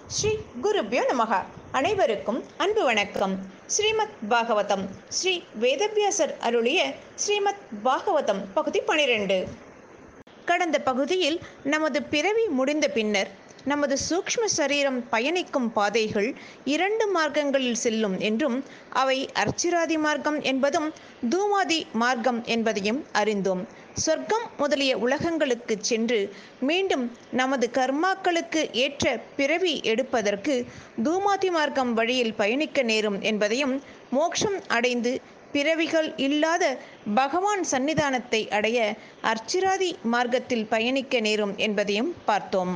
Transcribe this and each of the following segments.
ஸ்ரீ குருபியோ நமக அனைவருக்கும் அன்பு வணக்கம் ஸ்ரீமத் பாகவதம் ஸ்ரீ வேதவியாசர் அருளிய ஸ்ரீமத் பாகவதம் பகுதி பனிரெண்டு கடந்த பகுதியில் நமது பிறவி முடிந்த பின்னர் நமது சூக்ஷ்ம சரீரம் பயணிக்கும் பாதைகள் இரண்டு மார்க்கங்களில் செல்லும் என்றும் அவை அர்ச்சிராதி மார்க்கம் என்பதும் தூமாதி மார்க்கம் என்பதையும் அறிந்தோம் சொர்க்கம் முதலிய உலகங்களுக்கு சென்று மீண்டும் நமது கர்மாக்களுக்கு ஏற்ற பிறவி எடுப்பதற்கு தூமாதி மார்க்கம் வழியில் பயணிக்க நேரும் என்பதையும் மோட்சம் அடைந்து பிறவிகள் இல்லாத பகவான் சன்னிதானத்தை அடைய அர்ச்சிராதி மார்க்கத்தில் பயணிக்க நேரும் என்பதையும் பார்த்தோம்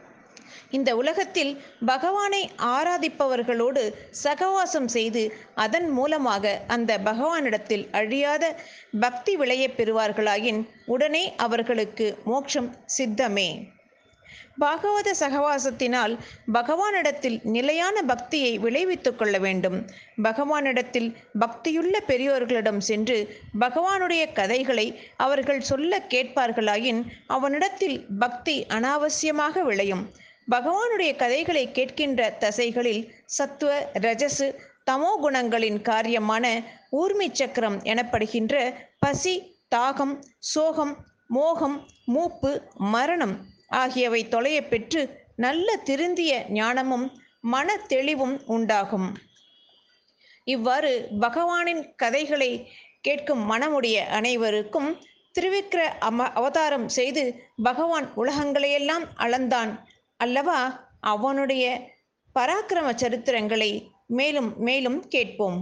இந்த உலகத்தில் பகவானை ஆராதிப்பவர்களோடு சகவாசம் செய்து அதன் மூலமாக அந்த பகவானிடத்தில் அழியாத பக்தி விளையப் பெறுவார்களாயின் உடனே அவர்களுக்கு மோட்சம் சித்தமே பாகவத சகவாசத்தினால் பகவானிடத்தில் நிலையான பக்தியை விளைவித்துக் கொள்ள வேண்டும் பகவானிடத்தில் பக்தியுள்ள பெரியோர்களிடம் சென்று பகவானுடைய கதைகளை அவர்கள் சொல்ல கேட்பார்களாயின் அவனிடத்தில் பக்தி அனாவசியமாக விளையும் பகவானுடைய கதைகளை கேட்கின்ற தசைகளில் சத்துவ ரஜசு தமோ குணங்களின் காரியமான ஊர்மி சக்கரம் எனப்படுகின்ற பசி தாகம் சோகம் மோகம் மூப்பு மரணம் ஆகியவை தொலைய பெற்று நல்ல திருந்திய ஞானமும் மன தெளிவும் உண்டாகும் இவ்வாறு பகவானின் கதைகளை கேட்கும் மனமுடைய அனைவருக்கும் திருவிக்கிர அம அவதாரம் செய்து பகவான் உலகங்களையெல்லாம் அளந்தான் அல்லவா அவனுடைய பராக்கிரம சரித்திரங்களை மேலும் மேலும் கேட்போம்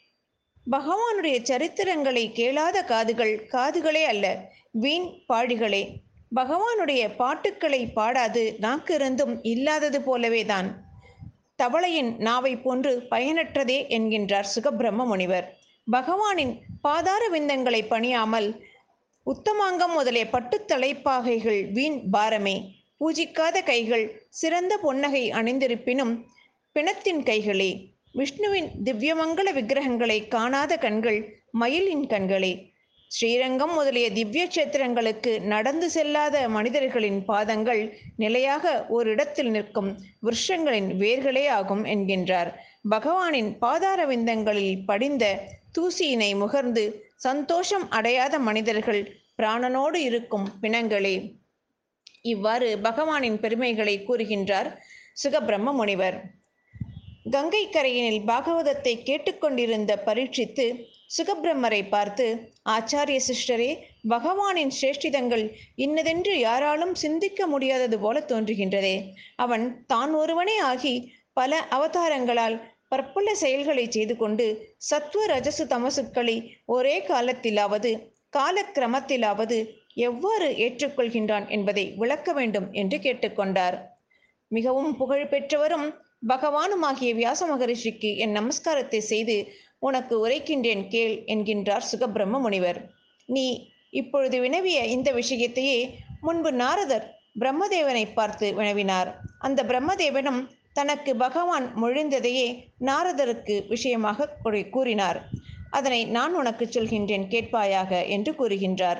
பகவானுடைய சரித்திரங்களை கேளாத காதுகள் காதுகளே அல்ல வீண் பாடிகளே பகவானுடைய பாட்டுக்களை பாடாது நாக்கிருந்தும் இல்லாதது போலவே தான் தவளையின் நாவை போன்று பயனற்றதே என்கின்றார் சுகபிரம்ம முனிவர் பகவானின் பாதார விந்தங்களை பணியாமல் உத்தமாங்கம் முதலிய பட்டுத் தலைப்பாகைகள் வீண் பாரமே பூஜிக்காத கைகள் சிறந்த பொன்னகை அணிந்திருப்பினும் பிணத்தின் கைகளே விஷ்ணுவின் திவ்யமங்கள விக்கிரகங்களை காணாத கண்கள் மயிலின் கண்களே ஸ்ரீரங்கம் முதலிய திவ்ய கஷேத்திரங்களுக்கு நடந்து செல்லாத மனிதர்களின் பாதங்கள் நிலையாக ஓரிடத்தில் நிற்கும் விருஷங்களின் வேர்களே ஆகும் என்கின்றார் பகவானின் பாதார விந்தங்களில் படிந்த தூசியினை முகர்ந்து சந்தோஷம் அடையாத மனிதர்கள் பிராணனோடு இருக்கும் பிணங்களே இவ்வாறு பகவானின் பெருமைகளை கூறுகின்றார் சுகபிரம்ம முனிவர் கங்கை கரையினில் பாகவதத்தை கேட்டுக்கொண்டிருந்த பரீட்சித்து சுகபிரம்மரை பார்த்து ஆச்சாரிய சிஸ்டரே பகவானின் சிரேஷ்டிதங்கள் இன்னதென்று யாராலும் சிந்திக்க முடியாதது போல தோன்றுகின்றதே அவன் தான் ஒருவனே ஆகி பல அவதாரங்களால் பற்பல செயல்களை செய்து கொண்டு சத்துவ ரஜசு தமசுக்களை ஒரே காலத்திலாவது காலக்கிரமத்திலாவது எவ்வாறு ஏற்றுக்கொள்கின்றான் என்பதை விளக்க வேண்டும் என்று கேட்டுக்கொண்டார் மிகவும் புகழ் பெற்றவரும் பகவானுமாகிய வியாச மகரிஷிக்கு என் நமஸ்காரத்தை செய்து உனக்கு உரைக்கின்றேன் கேள் என்கின்றார் சுகபிரம்ம முனிவர் நீ இப்பொழுது வினவிய இந்த விஷயத்தையே முன்பு நாரதர் பிரம்மதேவனை பார்த்து வினவினார் அந்த பிரம்மதேவனும் தனக்கு பகவான் மொழிந்ததையே நாரதருக்கு விஷயமாக கூறினார் அதனை நான் உனக்கு சொல்கின்றேன் கேட்பாயாக என்று கூறுகின்றார்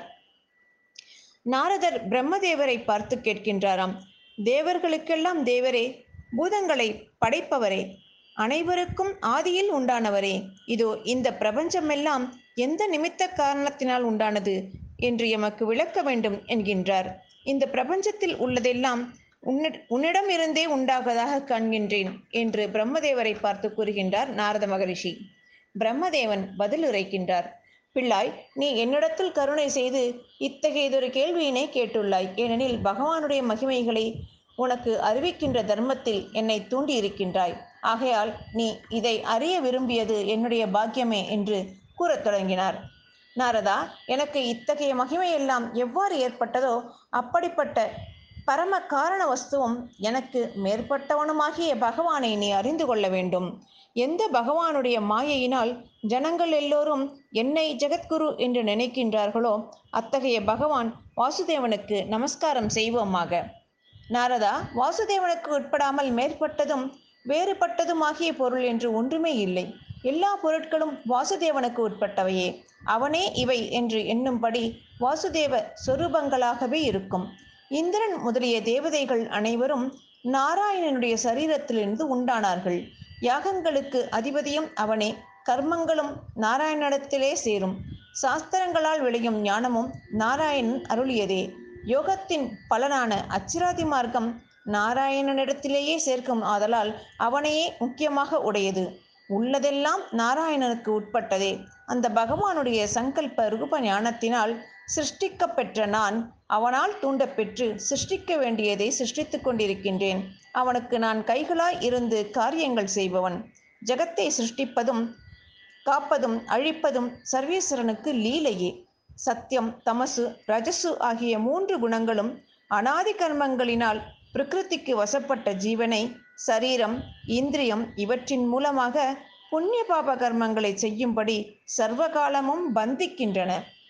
நாரதர் பிரம்மதேவரை பார்த்து கேட்கின்றாராம் தேவர்களுக்கெல்லாம் தேவரே பூதங்களை படைப்பவரே அனைவருக்கும் ஆதியில் உண்டானவரே இதோ இந்த பிரபஞ்சமெல்லாம் எந்த நிமித்த காரணத்தினால் உண்டானது என்று எமக்கு விளக்க வேண்டும் என்கின்றார் இந்த பிரபஞ்சத்தில் உள்ளதெல்லாம் உன்னிட உன்னிடமிருந்தே உண்டாவதாக காண்கின்றேன் என்று பிரம்மதேவரை பார்த்து கூறுகின்றார் நாரத மகரிஷி பிரம்மதேவன் பதில் உரைக்கின்றார் பிள்ளாய் நீ என்னிடத்தில் கருணை செய்து இத்தகையதொரு கேள்வியினை கேட்டுள்ளாய் ஏனெனில் பகவானுடைய மகிமைகளை உனக்கு அறிவிக்கின்ற தர்மத்தில் என்னை தூண்டி இருக்கின்றாய் ஆகையால் நீ இதை அறிய விரும்பியது என்னுடைய பாக்கியமே என்று கூறத் தொடங்கினார் நாரதா எனக்கு இத்தகைய மகிமையெல்லாம் எவ்வாறு ஏற்பட்டதோ அப்படிப்பட்ட பரம காரண வஸ்துவும் எனக்கு மேற்பட்டவனுமாகிய பகவானை நீ அறிந்து கொள்ள வேண்டும் எந்த பகவானுடைய மாயையினால் ஜனங்கள் எல்லோரும் என்னை ஜெகத்குரு என்று நினைக்கின்றார்களோ அத்தகைய பகவான் வாசுதேவனுக்கு நமஸ்காரம் செய்வோமாக நாரதா வாசுதேவனுக்கு உட்படாமல் மேற்பட்டதும் வேறுபட்டதுமாகிய பொருள் என்று ஒன்றுமே இல்லை எல்லா பொருட்களும் வாசுதேவனுக்கு உட்பட்டவையே அவனே இவை என்று எண்ணும்படி வாசுதேவ சொரூபங்களாகவே இருக்கும் இந்திரன் முதலிய தேவதைகள் அனைவரும் நாராயணனுடைய சரீரத்திலிருந்து உண்டானார்கள் யாகங்களுக்கு அதிபதியும் அவனே கர்மங்களும் நாராயணனிடத்திலே சேரும் சாஸ்திரங்களால் விளையும் ஞானமும் நாராயணன் அருளியதே யோகத்தின் பலனான அச்சிராதி மார்க்கம் நாராயணனிடத்திலேயே சேர்க்கும் ஆதலால் அவனையே முக்கியமாக உடையது உள்ளதெல்லாம் நாராயணனுக்கு உட்பட்டதே அந்த பகவானுடைய சங்கல்ப ரூப ஞானத்தினால் சிருஷ்டிக்க பெற்ற நான் அவனால் தூண்டப்பெற்று சிருஷ்டிக்க வேண்டியதை சிருஷ்டித்துக் கொண்டிருக்கின்றேன் அவனுக்கு நான் கைகளாய் இருந்து காரியங்கள் செய்பவன் ஜகத்தை சிருஷ்டிப்பதும் காப்பதும் அழிப்பதும் சர்வேஸ்வரனுக்கு லீலையே சத்தியம் தமசு ரஜசு ஆகிய மூன்று குணங்களும் அனாதி கர்மங்களினால் பிரகிருதிக்கு வசப்பட்ட ஜீவனை சரீரம் இந்திரியம் இவற்றின் மூலமாக புண்ணிய பாப கர்மங்களை செய்யும்படி சர்வகாலமும் பந்திக்கின்றன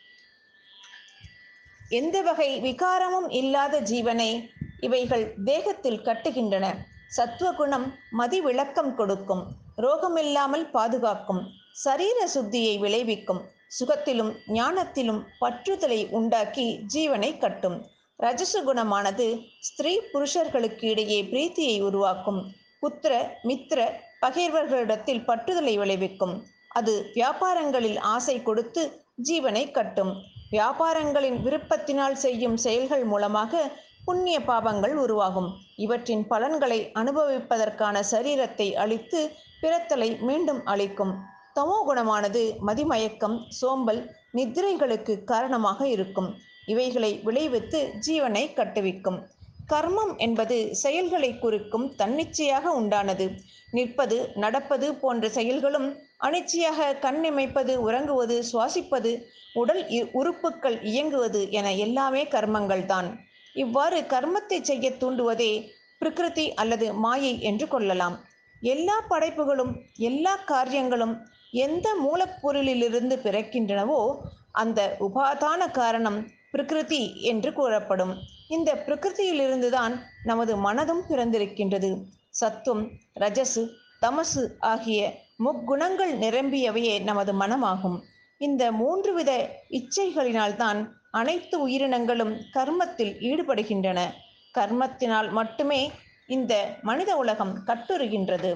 எந்த வகை விகாரமும் இல்லாத ஜீவனை இவைகள் தேகத்தில் கட்டுகின்றன சத்துவகுணம் மதி விளக்கம் கொடுக்கும் ரோகமில்லாமல் பாதுகாக்கும் சரீர சுத்தியை விளைவிக்கும் சுகத்திலும் ஞானத்திலும் பற்றுதலை உண்டாக்கி ஜீவனை கட்டும் ரஜசு குணமானது ஸ்திரீ புருஷர்களுக்கு இடையே பிரீத்தியை உருவாக்கும் புத்திர மித்திர பகைவர்களிடத்தில் பற்றுதலை விளைவிக்கும் அது வியாபாரங்களில் ஆசை கொடுத்து ஜீவனை கட்டும் வியாபாரங்களின் விருப்பத்தினால் செய்யும் செயல்கள் மூலமாக புண்ணிய பாவங்கள் உருவாகும் இவற்றின் பலன்களை அனுபவிப்பதற்கான சரீரத்தை அழித்து பிறத்தலை மீண்டும் அளிக்கும் தமோ குணமானது மதிமயக்கம் சோம்பல் நித்திரைகளுக்கு காரணமாக இருக்கும் இவைகளை விளைவித்து ஜீவனை கட்டுவிக்கும் கர்மம் என்பது செயல்களை குறிக்கும் தன்னிச்சையாக உண்டானது நிற்பது நடப்பது போன்ற செயல்களும் அனிச்சையாக கண்ணிமைப்பது உறங்குவது சுவாசிப்பது உடல் உறுப்புகள் இயங்குவது என எல்லாமே கர்மங்கள்தான் இவ்வாறு கர்மத்தை செய்ய தூண்டுவதே பிரகிருதி அல்லது மாயை என்று கொள்ளலாம் எல்லா படைப்புகளும் எல்லா காரியங்களும் எந்த மூலப்பொருளிலிருந்து பிறக்கின்றனவோ அந்த உபாதான காரணம் பிரகிருதி என்று கூறப்படும் இந்த பிரகிருதியிலிருந்துதான் நமது மனதும் பிறந்திருக்கின்றது சத்துவம் ரஜசு தமசு ஆகிய முக்குணங்கள் நிரம்பியவையே நமது மனமாகும் இந்த மூன்று வித இச்சைகளினால்தான் அனைத்து உயிரினங்களும் கர்மத்தில் ஈடுபடுகின்றன கர்மத்தினால் மட்டுமே இந்த மனித உலகம் கட்டுறுகின்றது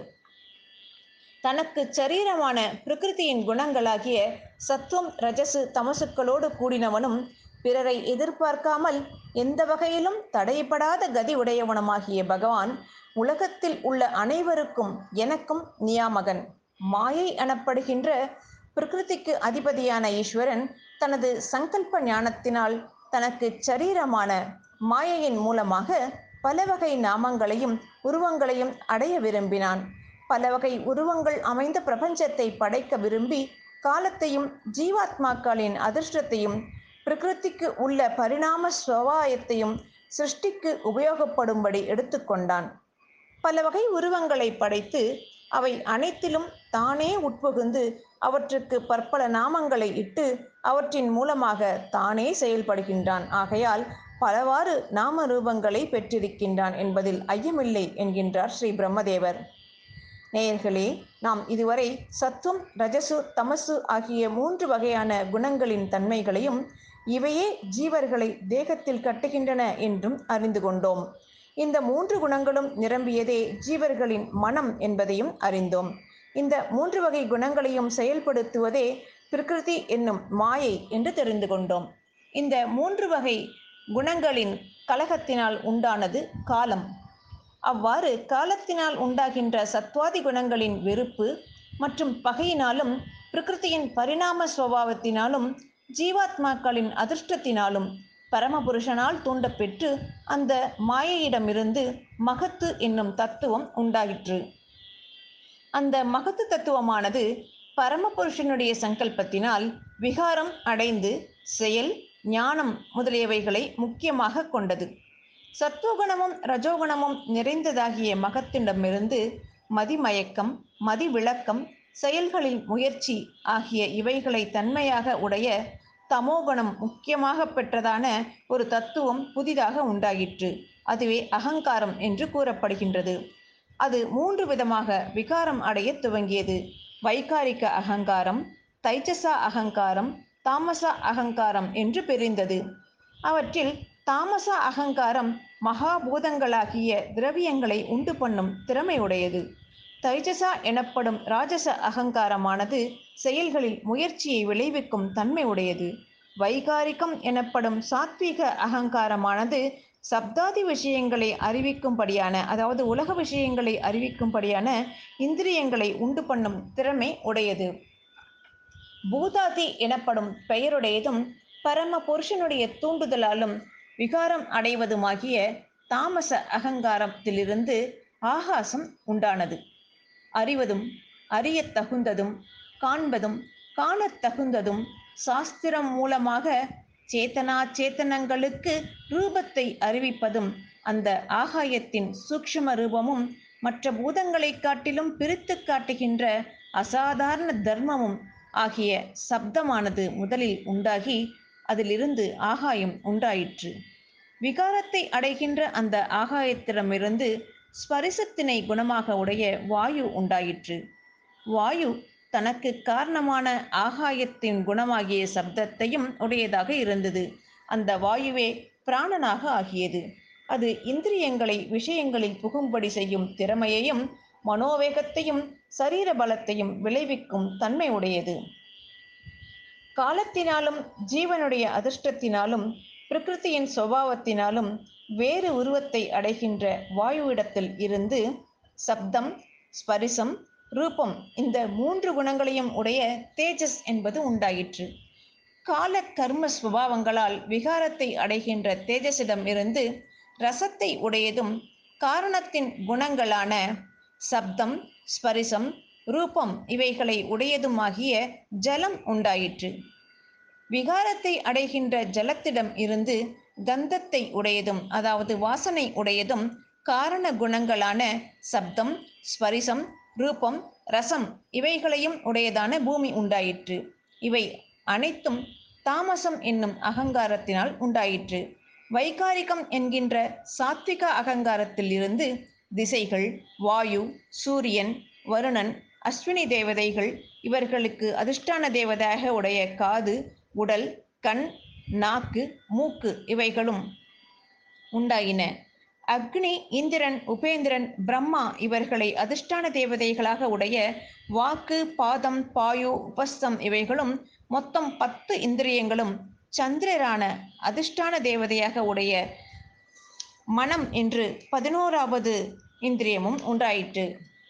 தனக்கு சரீரமான பிரகிருதியின் குணங்களாகிய சத்துவம் ரஜசு தமசுக்களோடு கூடினவனும் பிறரை எதிர்பார்க்காமல் எந்த வகையிலும் தடைப்படாத கதி உடையவனுமாகிய பகவான் உலகத்தில் உள்ள அனைவருக்கும் எனக்கும் நியாமகன் மாயை எனப்படுகின்ற பிரகிருதிக்கு அதிபதியான ஈஸ்வரன் தனது சங்கல்ப ஞானத்தினால் தனக்கு சரீரமான மாயையின் மூலமாக பல வகை நாமங்களையும் உருவங்களையும் அடைய விரும்பினான் பல வகை உருவங்கள் அமைந்த பிரபஞ்சத்தை படைக்க விரும்பி காலத்தையும் ஜீவாத்மாக்களின் அதிர்ஷ்டத்தையும் பிரகிருதிக்கு உள்ள பரிணாம சுவாயத்தையும் சிருஷ்டிக்கு உபயோகப்படும்படி எடுத்துக்கொண்டான் பல வகை உருவங்களை படைத்து அவை அனைத்திலும் தானே உட்புகுந்து அவற்றுக்கு பற்பல நாமங்களை இட்டு அவற்றின் மூலமாக தானே செயல்படுகின்றான் ஆகையால் பலவாறு நாம ரூபங்களை பெற்றிருக்கின்றான் என்பதில் ஐயமில்லை என்கின்றார் ஸ்ரீ பிரம்மதேவர் நேயர்களே நாம் இதுவரை சத்துவம் ரஜசு தமசு ஆகிய மூன்று வகையான குணங்களின் தன்மைகளையும் இவையே ஜீவர்களை தேகத்தில் கட்டுகின்றன என்றும் அறிந்து கொண்டோம் இந்த மூன்று குணங்களும் நிரம்பியதே ஜீவர்களின் மனம் என்பதையும் அறிந்தோம் இந்த மூன்று வகை குணங்களையும் செயல்படுத்துவதே பிரகிருதி என்னும் மாயை என்று தெரிந்து கொண்டோம் இந்த மூன்று வகை குணங்களின் கலகத்தினால் உண்டானது காலம் அவ்வாறு காலத்தினால் உண்டாகின்ற சத்வாதி குணங்களின் வெறுப்பு மற்றும் பகையினாலும் பிரகிருதியின் பரிணாம சுவாவத்தினாலும் ஜீவாத்மாக்களின் அதிர்ஷ்டத்தினாலும் பரமபுருஷனால் தூண்டப்பெற்று அந்த மாயையிடமிருந்து மகத்து என்னும் தத்துவம் உண்டாயிற்று அந்த மகத்து தத்துவமானது பரமபுருஷனுடைய சங்கல்பத்தினால் விகாரம் அடைந்து செயல் ஞானம் முதலியவைகளை முக்கியமாக கொண்டது சத்துவகுணமும் ரஜோகுணமும் நிறைந்ததாகிய மகத்திடமிருந்து மதிமயக்கம் மதிவிளக்கம் செயல்களில் முயற்சி ஆகிய இவைகளை தன்மையாக உடைய தமோகுணம் முக்கியமாக பெற்றதான ஒரு தத்துவம் புதிதாக உண்டாயிற்று அதுவே அகங்காரம் என்று கூறப்படுகின்றது அது மூன்று விதமாக விகாரம் அடைய துவங்கியது வைகாரிக அகங்காரம் தைஜசா அகங்காரம் தாமசா அகங்காரம் என்று பிரிந்தது அவற்றில் தாமச அகங்காரம் மகாபூதங்களாகிய திரவியங்களை உண்டு பண்ணும் திறமை உடையது தைஜசா எனப்படும் ராஜச அகங்காரமானது செயல்களில் முயற்சியை விளைவிக்கும் தன்மை உடையது வைகாரிகம் எனப்படும் சாத்வீக அகங்காரமானது சப்தாதி விஷயங்களை அறிவிக்கும்படியான அதாவது உலக விஷயங்களை அறிவிக்கும்படியான இந்திரியங்களை உண்டு பண்ணும் திறமை உடையது பூதாதி எனப்படும் பெயருடையதும் பரம புருஷனுடைய தூண்டுதலாலும் விகாரம் அடைவதுமாகிய தாமச அகங்காரத்திலிருந்து ஆகாசம் உண்டானது அறிவதும் அறியத் தகுந்ததும் காண்பதும் காணத் தகுந்ததும் சாஸ்திரம் மூலமாக சேத்தனா சேத்தனங்களுக்கு ரூபத்தை அறிவிப்பதும் அந்த ஆகாயத்தின் சூக்ஷ்ம ரூபமும் மற்ற பூதங்களைக் காட்டிலும் பிரித்து காட்டுகின்ற அசாதாரண தர்மமும் ஆகிய சப்தமானது முதலில் உண்டாகி அதிலிருந்து ஆகாயம் உண்டாயிற்று விகாரத்தை அடைகின்ற அந்த ஆகாயத்திடமிருந்து ஸ்பரிசத்தினை குணமாக உடைய வாயு உண்டாயிற்று வாயு தனக்கு காரணமான ஆகாயத்தின் குணமாகிய சப்தத்தையும் உடையதாக இருந்தது அந்த வாயுவே பிராணனாக ஆகியது அது இந்திரியங்களை விஷயங்களில் புகும்படி செய்யும் திறமையையும் மனோவேகத்தையும் சரீர பலத்தையும் விளைவிக்கும் தன்மை உடையது காலத்தினாலும் ஜீவனுடைய அதிர்ஷ்டத்தினாலும் பிரகிருதியின் சுபாவத்தினாலும் வேறு உருவத்தை அடைகின்ற வாயுவிடத்தில் இருந்து சப்தம் ஸ்பரிசம் ரூபம் இந்த மூன்று குணங்களையும் உடைய தேஜஸ் என்பது உண்டாயிற்று கால கர்ம சுபாவங்களால் விகாரத்தை அடைகின்ற தேஜஸிடம் இருந்து ரசத்தை உடையதும் காரணத்தின் குணங்களான சப்தம் ஸ்பரிசம் ரூபம் இவைகளை உடையதுமாகிய ஜலம் உண்டாயிற்று விகாரத்தை அடைகின்ற ஜலத்திடம் இருந்து கந்தத்தை உடையதும் அதாவது வாசனை உடையதும் காரண குணங்களான சப்தம் ஸ்பரிசம் ரூபம் ரசம் இவைகளையும் உடையதான பூமி உண்டாயிற்று இவை அனைத்தும் தாமசம் என்னும் அகங்காரத்தினால் உண்டாயிற்று வைகாரிகம் என்கின்ற சாத்விக அகங்காரத்தில் இருந்து திசைகள் வாயு சூரியன் வருணன் அஸ்வினி தேவதைகள் இவர்களுக்கு அதிர்ஷ்டான தேவதையாக உடைய காது உடல் கண் நாக்கு மூக்கு இவைகளும் உண்டாயின அக்னி இந்திரன் உபேந்திரன் பிரம்மா இவர்களை அதிர்ஷ்டான தேவதைகளாக உடைய வாக்கு பாதம் பாயு உபஸ்தம் இவைகளும் மொத்தம் பத்து இந்திரியங்களும் சந்திரரான அதிர்ஷ்டான தேவதையாக உடைய மனம் என்று பதினோராவது இந்திரியமும் உண்டாயிற்று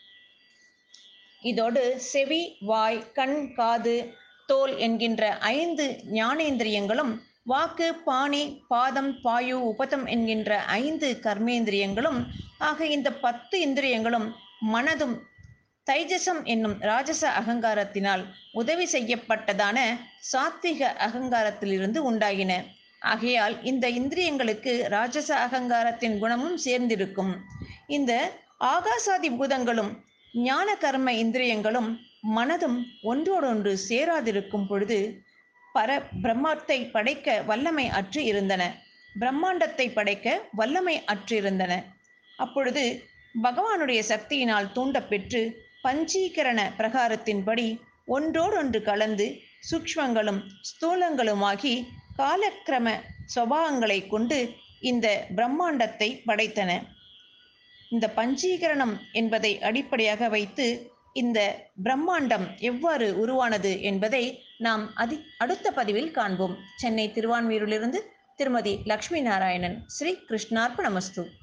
இதோடு செவி வாய் கண் காது தோல் என்கின்ற ஐந்து ஞானேந்திரியங்களும் வாக்கு பாணி பாதம் பாயு உபதம் என்கின்ற ஐந்து கர்மேந்திரியங்களும் ஆக இந்த பத்து இந்திரியங்களும் மனதும் தைஜசம் என்னும் ராஜச அகங்காரத்தினால் உதவி செய்யப்பட்டதான சாத்விக அகங்காரத்திலிருந்து உண்டாகின ஆகையால் இந்த இந்திரியங்களுக்கு ராஜச அகங்காரத்தின் குணமும் சேர்ந்திருக்கும் இந்த ஆகாசாதி பூதங்களும் ஞான கர்ம இந்திரியங்களும் மனதும் ஒன்றோடொன்று சேராதிருக்கும் பொழுது பர பிரம்மத்தை படைக்க வல்லமை அற்று இருந்தன பிரம்மாண்டத்தை படைக்க வல்லமை அற்று இருந்தன அப்பொழுது பகவானுடைய சக்தியினால் தூண்டப்பெற்று பஞ்சீகரண பிரகாரத்தின்படி ஒன்றோடொன்று கலந்து சூக்ஷ்மங்களும் ஸ்தூலங்களுமாகி காலக்கிரம சுபாவங்களை கொண்டு இந்த பிரம்மாண்டத்தை படைத்தன இந்த பஞ்சீகரணம் என்பதை அடிப்படையாக வைத்து இந்த பிரம்மாண்டம் எவ்வாறு உருவானது என்பதை நாம் அதி அடுத்த பதிவில் காண்போம் சென்னை திருவான்மீரிலிருந்து திருமதி லக்ஷ்மி நாராயணன் ஸ்ரீ கிருஷ்ணார்ப்பணமஸ்து